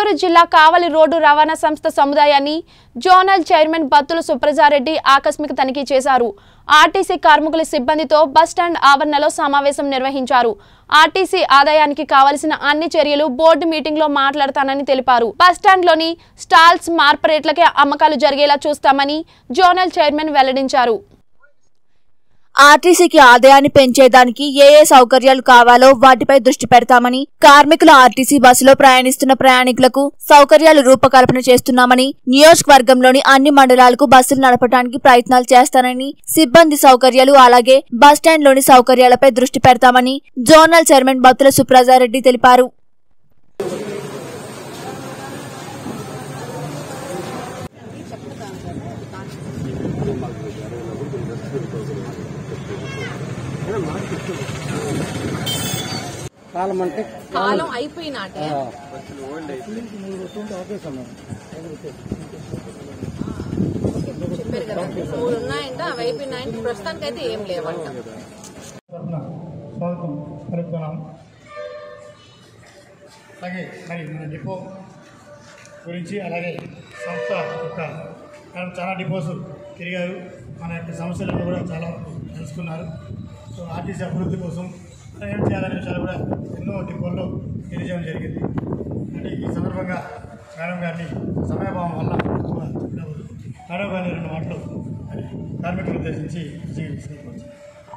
గుంటూరు జిల్లా కావలి రోడ్డు రవాణా సంస్థ సముదాయాన్ని జోనల్ చైర్మన్ బత్తుల సుప్రజారెడ్డి ఆకస్మిక తనిఖీ చేశారు ఆర్టీసీ కార్మికుల సిబ్బందితో బస్టాండ్ ఆవరణలో సమావేశం నిర్వహించారు ఆర్టీసీ ఆదాయానికి కావలసిన అన్ని చర్యలు బోర్డు మీటింగ్లో మాట్లాడతానని తెలిపారు బస్టాండ్లోని స్టాల్స్ మార్పరేట్లకే అమ్మకాలు జరిగేలా చూస్తామని జోనల్ చైర్మన్ వెల్లడించారు ఆర్టీసీకి ఆదాయాన్ని పెంచేదానికి ఏ ఏ సౌకర్యాలు కావాలో వాటిపై దృష్టి పెడతామని కార్మికులు ఆర్టీసీ బస్సులో ప్రయాణిస్తున్న ప్రయాణికులకు సౌకర్యాలు రూపకల్పన చేస్తున్నామని నియోజకవర్గంలోని అన్ని మండలాలకు బస్సులు నడపడానికి ప్రయత్నాలు చేస్తానని సిబ్బంది సౌకర్యాలు అలాగే బస్టాండ్లోని సౌకర్యాలపై దృష్టి పెడతామని జోనల్ చైర్మన్ బత్తుల సుప్రజారెడ్డి తెలిపారు కాలం అంటే కాలం అయిపోయినాటే చెప్పారు కదా మూడు ఉన్నాయంట అవి అయిపోయినాయంటే ప్రస్తుతానికి అయితే ఏం లేవంట తరఫున స్వాగతం పలుకుతున్నాం అలాగే మరి మన డిపో గురించి అలాగే సంస్థ యొక్క మేడం చాలా డిపోస్ తిరిగారు మన యొక్క సమస్యలను కూడా చాలా తెలుసుకున్నారు సో ఆర్టీసీ అభివృద్ధి కోసం ఏం చేయాలనే విషయాలు కూడా ఎన్నో డిపోల్లో తెలియజేయడం జరిగింది అంటే ఈ సందర్భంగా మేడం గారిని సమయభావం వల్ల ఎక్కువ చెప్పినప్పుడు మేడం గారిని రెండు మాటలు మరి కార్మికులు ఉద్దేశించి విజయం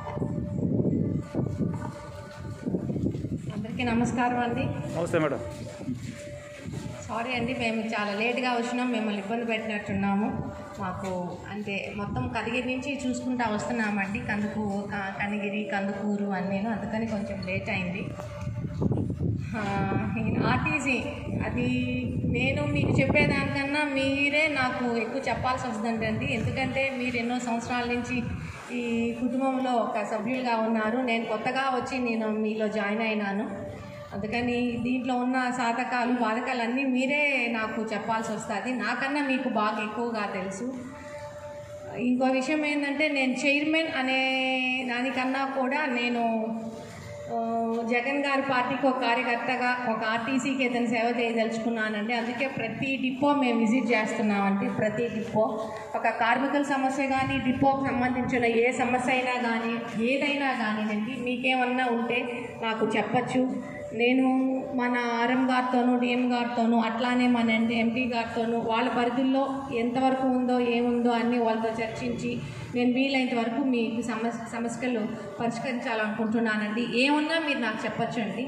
అందరికీ నమస్కారం అండి నమస్తే మేడం సారీ అండి మేము చాలా లేట్గా వచ్చినాం మిమ్మల్ని ఇబ్బంది పెట్టినట్టున్నాము మాకు అంటే మొత్తం కదిగిరి నుంచి చూసుకుంటా వస్తున్నామండి కందుకు క- కనిగిరి కందుకూరు అన్నీను అందుకని కొంచెం లేట్ అయింది ఆ, ఈ ఆర్టీసీ అది నేను మీకు చెప్పేదానికన్నా మీరే నాకు ఎక్కువ చెప్పాల్సి వస్తుందండి ఎందుకంటే మీరు ఎన్నో సంవత్సరాల నుంచి ఈ కుటుంబంలో ఒక సభ్యులుగా ఉన్నారు నేను కొత్తగా వచ్చి నేను మీలో జాయిన్ అయినాను అందుకని దీంట్లో ఉన్న సాధకాలు బాధకాలు అన్నీ మీరే నాకు చెప్పాల్సి వస్తుంది నాకన్నా మీకు బాగా ఎక్కువగా తెలుసు ఇంకో విషయం ఏంటంటే నేను చైర్మన్ అనే దానికన్నా కూడా నేను ఆ, జగన్ గారి పార్టీకి ఒక కార్యకర్తగా ఒక ఆర్టీసీకి ఇతను సేవ చేయదలుచుకున్నానండి అందుకే ప్రతి డిపో మేము విజిట్ చేస్తున్నామండి ప్రతి డిపో ఒక కార్మికుల సమస్య కానీ డిపోకి సంబంధించిన ఏ సమస్య అయినా కానీ ఏదైనా కానివ్వండి మీకేమన్నా ఉంటే నాకు చెప్పచ్చు నేను మన ఆర్ఎం గారితోనూ డిఎం గారితోనూ అట్లానే మన ఎంపీ గారితోనూ వాళ్ళ పరిధుల్లో ఎంతవరకు ఉందో ఏముందో అన్నీ వాళ్ళతో చర్చించి నేను వీలైనంత వరకు మీకు సమస్య సమస్యలు పరిష్కరించాలనుకుంటున్నానండి ఏమున్నా మీరు నాకు చెప్పచ్చండి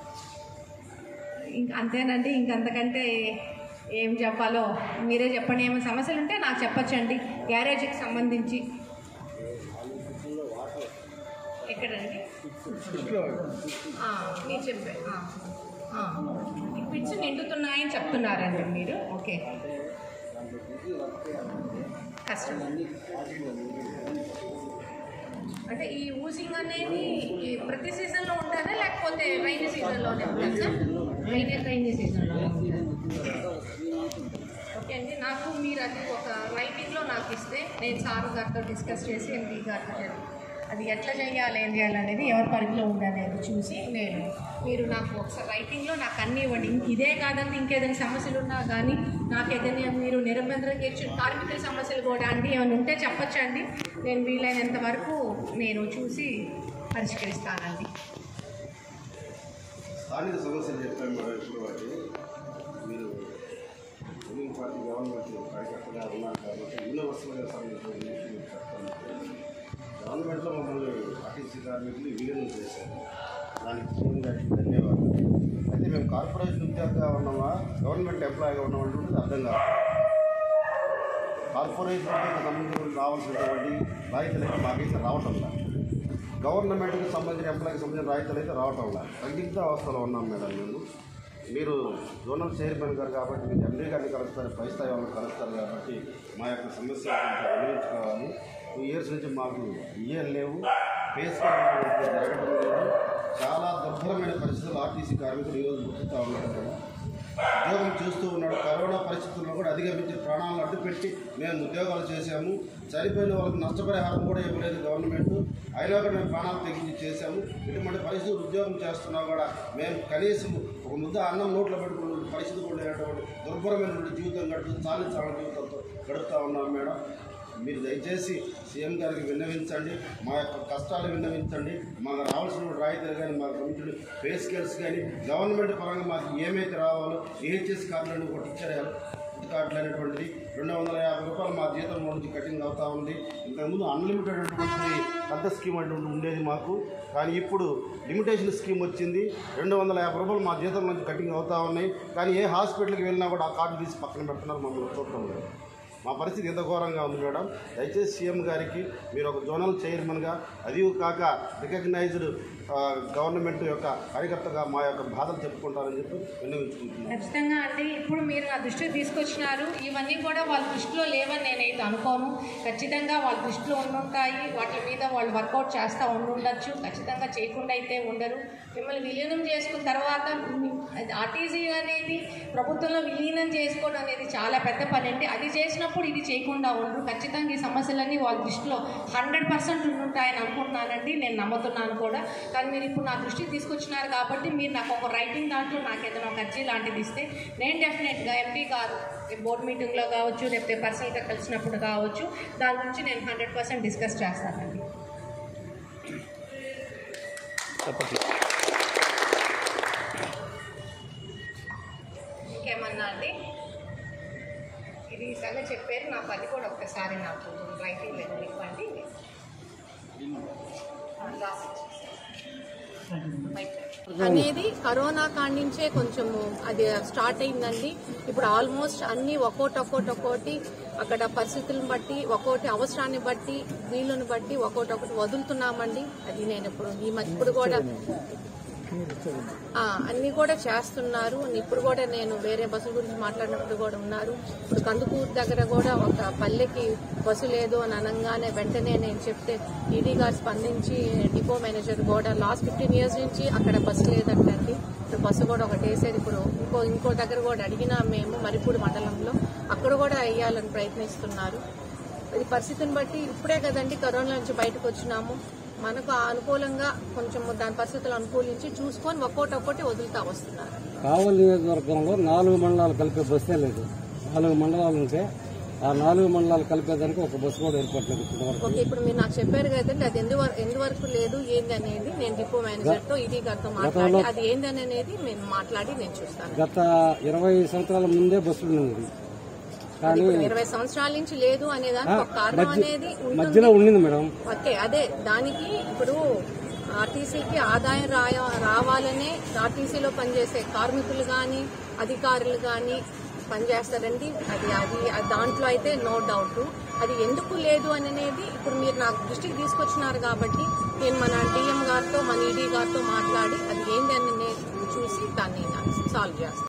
ఇంక అంతేనండి ఇంకంతకంటే ఏం చెప్పాలో మీరే చెప్పండి ఏమైనా సమస్యలు ఉంటే నాకు చెప్పచ్చండి గ్యారేజ్కి సంబంధించి ఎక్కడండి ఆ, మీరు చెప్పే ఆ, ఆ. ఈ పిట్స్ నిండుతున్నాయని చెప్తున్నారండి మీరు ఓకే కష్టం అంటే ఈ ఊసింగ్ అనేది ఈ ప్రతి సీజన్లో ఉంటుందా లేకపోతే రైనీ సీజన్లోనే ఉంటుంది సార్ రైనీ రైనీ సీజన్లో ఓకే అండి నాకు మీరు అది ఒక రైటింగ్లో నాకు ఇస్తే నేను సార్ గారితో డిస్కస్ చేసి ఎంపీ గారితో చెప్పి అది ఎట్లా చేయాలి ఏం చేయాలనేది ఎవరి పరిధిలో ఉందనేది చూసి నేను మీరు నాకు ఒకసారి రైటింగ్లో నాకు అన్నీ ఇవ్వండి ఇంక ఇదే కాదండి ఇంకేదైనా సమస్యలు ఉన్నా కానీ నాకు ఏదైనా మీరు నిరంతరంగా ఇచ్చిన కార్మికుల సమస్యలు కూడా అండి ఏమైనా ఉంటే చెప్పొచ్చండి నేను వీలైనంత వరకు నేను చూసి పరిష్కరిస్తానండి స్థానిక సమస్యలు చెప్పాను మేడం ఇప్పుడు వాటి మీరు రూలింగ్ పార్టీ గవర్నమెంట్ కార్యకర్తగా ఉన్నారు కాబట్టి యూనివర్సల్గా సంబంధించిన విషయం మీకు చెప్తాను గవర్నమెంట్లో మమ్మల్ని ఆర్టీసీ కార్మికులు విలీనం చేశారు దానికి పూర్తి గారికి ధన్యవాదాలు అయితే మేము కార్పొరేషన్ ఉద్యోగంగా ఉన్నామా గవర్నమెంట్ ఎంప్లాయీగా ఉన్నామంటే అర్థం కాదు కార్పొరేషన్కి సంబంధించిన రావాల్సినటువంటి రాయితీలకి మాకైతే రావటం లేదు గవర్నమెంట్కి సంబంధించిన ఎంప్లాయీకి సంబంధించిన రాయితీలు అయితే రావటం లేదు సందిగ్ధ అవస్థలో ఉన్నాం మేడం మేము మీరు జోనల్ చైర్మన్ గారు కాబట్టి మీరు ఎండీ గారిని కలుస్తారు పై స్థాయి వాళ్ళని కలుస్తారు కాబట్టి మా యొక్క సమస్య కొంచెం వివరించుకోవాలి టూ ఇయర్స్ నుంచి మాకు ఇయ్యం లేవు ఫేస్ జరగడం లేదు చాలా దుర్భరమైన పరిస్థితులు ఆర్టీసీ కార్మికులు ఈరోజు గుర్తుతూ ఉన్నారు కదా ఉద్యోగం చేస్తూ ఉన్నాడు కరోనా పరిస్థితుల్లో కూడా అధిగమించి ప్రాణాలను అడ్డుపెట్టి మేము ఉద్యోగాలు చేశాము చనిపోయిన వాళ్ళకి నష్టపరిహారం కూడా ఇవ్వలేదు గవర్నమెంట్ అయినా కూడా మేము ప్రాణాలు తెగించి చేశాము ఇటువంటి పరిస్థితులు ఉద్యోగం చేస్తున్నా కూడా మేము కనీసం ఒక ముద్ద అన్నం నోట్లో పెట్టుకుని పరిస్థితి కూడా లేనటువంటి దుర్భరమైనటువంటి జీవితం గడుపుతూ చాలి చాలా జీవితంతో గడుపుతూ ఉన్నాం మేడం మీరు దయచేసి సీఎం గారికి విన్నవించండి మా యొక్క కష్టాలు విన్నవించండి మాకు రావాల్సిన రాయితీలు కానీ మాకు కమిటీ పే స్కేల్స్ కానీ గవర్నమెంట్ పరంగా మాకు ఏమైతే రావాలో ఏహెచ్ఎస్ కార్డులను కూడా ఇచ్చారు కార్డులు అనేటువంటిది రెండు వందల యాభై రూపాయలు మా జీతం నుంచి కటింగ్ అవుతా ఉంది ఇంతకుముందు అన్లిమిటెడ్ అనేటువంటిది పెద్ద స్కీమ్ అటువంటి ఉండేది మాకు కానీ ఇప్పుడు లిమిటేషన్ స్కీమ్ వచ్చింది రెండు వందల యాభై రూపాయలు మా జీతం నుంచి కటింగ్ అవుతా ఉన్నాయి కానీ ఏ హాస్పిటల్కి వెళ్ళినా కూడా ఆ కార్డు తీసి పక్కన పెడుతున్నారు మమ్మల్ని చూడటం లేదు మా పరిస్థితి ఎంత ఘోరంగా ఉంది మేడం దయచేసి సీఎం గారికి మీరు ఒక జోనల్ చైర్మన్గా అది కాక రికగ్నైజ్డ్ గవర్నమెంట్ యొక్క కార్యకర్తగా మా యొక్క బాధలు చెప్పుకుంటారని చెప్పి విన్నవించుకుంటున్నాను ఖచ్చితంగా అండి ఇప్పుడు మీరు నా దృష్టికి తీసుకొచ్చినారు ఇవన్నీ కూడా వాళ్ళ దృష్టిలో లేవని నేనైతే అనుకోను ఖచ్చితంగా వాళ్ళ దృష్టిలో ఉండుంటాయి వాటి మీద వాళ్ళు వర్కౌట్ చేస్తూ ఉండుండొచ్చు ఖచ్చితంగా చేయకుండా అయితే ఉండరు మిమ్మల్ని విలీనం చేసుకున్న తర్వాత ఆర్టీసీ అనేది ప్రభుత్వంలో విలీనం చేసుకోవడం అనేది చాలా పెద్ద పని అండి అది చేసినప్పుడు ఇది చేయకుండా ఉండరు ఖచ్చితంగా ఈ సమస్యలన్నీ వాళ్ళ దృష్టిలో హండ్రెడ్ పర్సెంట్ ఉండుంటాయని అనుకుంటున్నానండి నేను నమ్ముతున్నాను కూడా కానీ మీరు ఇప్పుడు నా దృష్టికి తీసుకొచ్చినారు కాబట్టి మీరు నాకు ఒక రైటింగ్ దాంట్లో నాకు ఏదైనా ఒక అర్జీ లాంటిది ఇస్తే నేను డెఫినెట్గా ఎంపీ గారు బోర్డు మీటింగ్లో కావచ్చు లేకపోతే పర్సనల్గా కలిసినప్పుడు కావచ్చు దాని గురించి నేను హండ్రెడ్ పర్సెంట్ డిస్కస్ చేస్తానండి ఇంకేమన్నా అండి ఇది సగం చెప్పారు నాకు అది కూడా ఒక్కసారి నాకు రైటింగ్ లేదు ఇవ్వండి రాసి అనేది కరోనా కాడించే కొంచెము అది స్టార్ట్ అయిందండి ఇప్పుడు ఆల్మోస్ట్ అన్ని ఒక్కోటి ఒక్కోటి ఒక్కోటి అక్కడ పరిస్థితులను బట్టి ఒక్కోటి అవసరాన్ని బట్టి వీళ్ళని బట్టి ఒక్కోటి ఒకటి వదులుతున్నామండి అది నేను ఇప్పుడు ఈ మధ్య ఇప్పుడు కూడా ఆ, అన్ని కూడా చేస్తున్నారు ఇప్పుడు కూడా నేను వేరే బస్సుల గురించి మాట్లాడినప్పుడు కూడా ఉన్నారు ఇప్పుడు కందుకూరు దగ్గర కూడా ఒక పల్లెకి బస్సు లేదు అని అనగానే వెంటనే నేను చెప్తే ఈడీ గారు స్పందించి డిపో మేనేజర్ కూడా లాస్ట్ ఫిఫ్టీన్ ఇయర్స్ నుంచి అక్కడ బస్సు లేదంటండి ఇప్పుడు బస్సు కూడా ఒకటి వేసేది ఇప్పుడు ఇంకో ఇంకో దగ్గర కూడా అడిగినా మేము మరిపూడి మండలంలో అక్కడ కూడా వేయాలని ప్రయత్నిస్తున్నారు ఇది పరిస్థితిని బట్టి ఇప్పుడే కదండి కరోనా నుంచి బయటకు వచ్చినాము మనకు అనుకూలంగా కొంచెం దాని పరిస్థితులు అనుకూలించి చూసుకొని ఒక్కోటి ఒక్కోటి వదులుతా వస్తున్నారు కావలి నియోజకవర్గంలో నాలుగు మండలాలు కలిపే బస్సే లేదు నాలుగు మండలాలు ఉంటే ఆ నాలుగు మండలాలు కలిపేదానికి ఒక బస్సు కూడా ఏర్పడలేదు ఇప్పటివరకు ఓకే ఇప్పుడు మీరు నాకు చెప్పారు కదండి అది ఎందు ఎంతవరకు లేదు ఏంది అనేది నేను డిపో మేనేజర్ తో ఇది గారితో మాట్లాడి అది ఏంది అనేది నేను మాట్లాడి నేను చూస్తాను గత ఇరవై సంవత్సరాల ముందే బస్సులు ఉన్నది కానీ ఇప్పుడు ఇరవై సంవత్సరాల నుంచి లేదు అనే దానికి ఒక కారణం అనేది ఉంటుంది మధ్యలో ఉండింది మేడం ఓకే అదే దానికి ఇప్పుడు ఆర్టీసీకి ఆదాయం రాయ రావాలనే ఆర్టీసీలో పనిచేసే కార్మికులు కానీ అధికారులు కానీ పనిచేస్తారండి అది అది అది దాంట్లో అయితే నో డౌట్ అది ఎందుకు లేదు అని అనేది ఇప్పుడు మీరు నాకు దృష్టికి తీసుకొచ్చినారు కాబట్టి నేను మన డిఎం గారితో మన ఈడీ గారితో మాట్లాడి అది ఏంటి అని నేను చూసి దాన్ని సాల్వ్ చేస్తాను